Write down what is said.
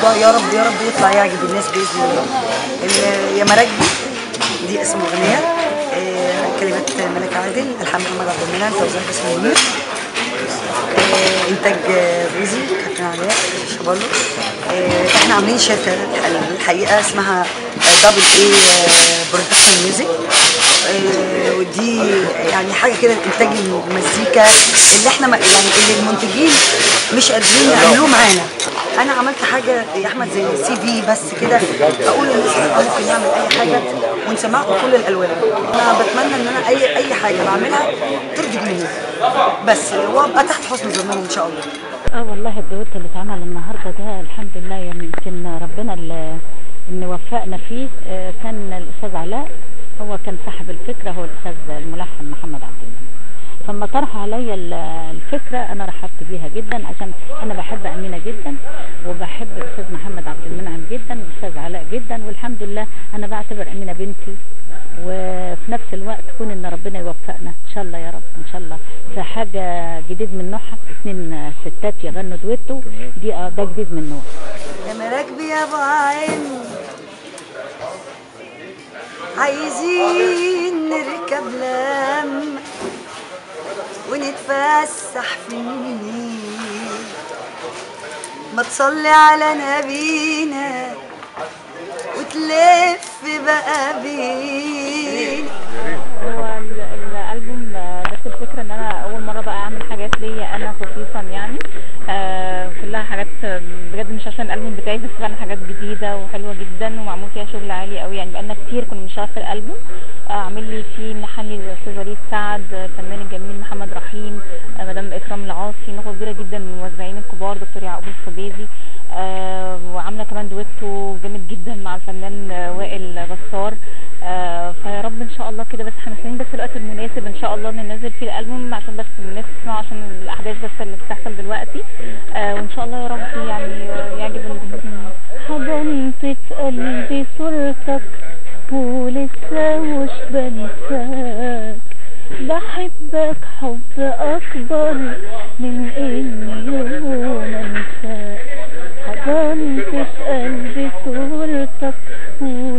الموضوع يا رب يا رب يطلع يعجب الناس باذن الله ال- يا مراكبي دي اسم اغنيه آه، كلمات ملك عادل الحان محمد عبد المنعم توزيع باسم منير آه، انتاج آه، بوزي كابتن علاء شبالو آه، احنا عاملين شركه الحقيقه اسمها دبل اي برودكشن ميوزك ودي يعني حاجه كده انتاج المزيكا اللي احنا ما- يعني اللي المنتجين مش قادرين يعملوه معانا انا عملت حاجه يا احمد زي سي في بس كده اقول للناس إن إحنا ممكن نعمل اي حاجه ونسمعكم كل الالوان انا بتمنى ان انا اي اي حاجه بعملها ترضي الجمهور بس وابقى تحت حسن ظنهم ان شاء الله اه والله الدويت اللي اتعمل النهارده ده الحمد لله يعني يمكن ربنا اللي اللي وفقنا فيه آه، كان الاستاذ علاء هو كان صاحب الفكره هو الاستاذ الملحن محمد عبد المنعم فلما طرحوا عليا ال- الفكره انا رحبت بيها جدا عشان انا بحب امينه جدا وبحب الاستاذ محمد عبد المنعم جدا والاستاذ علاء جدا والحمد لله انا بعتبر امينه بنتي وفي نفس الوقت كون ان ربنا يوفقنا ان شاء الله يا رب ان شاء الله في حاجه جديد من نوعها اتنين ستات يغنوا دويتو دي آه، ده جديد من نوع يا مراكبي يا ابو عين عايزين نركب لم ونتفسح في النيل ما تصلي على نبينا وتلف بقى بينا هو ال- الالبوم آه، بس الفكره ان انا اول مره بقى اعمل حاجات ليا انا خصوصا يعني آه كلها حاجات آه، بجد مش عشان الالبوم بتاعي بس فعلا حاجات جديده وحلوه جدا ومعمول فيها شغل عالي قوي يعني بقالنا كتير كنا بنشتغل في الالبوم آه عامل لي فيه ملحن لي الاستاذ وليد سعد آه، الفنان الجميل محمد رحيم آه مدام اكرام العاصي نخبه كبيره جدا من الموزعين الكبار دكتور يعقوب الخبيزي آه وعامله كمان دويتو جامد جدا مع الفنان آه، وائل غسار آه فيا رب ان شاء الله كده بس احنا مستنيين بس الوقت المناسب ان شاء الله ننزل فيه الالبوم عشان بس الناس تسمعه عشان الاحداث بس اللي بتحصل دلوقتي آه وان شاء الله يا رب يعني آه، يعجب الجمهور حضنت في قلبي صورتك ولسه مش بنساك بحبك حب اكبر من اني يوم انساك حضنت في قلبي صورتك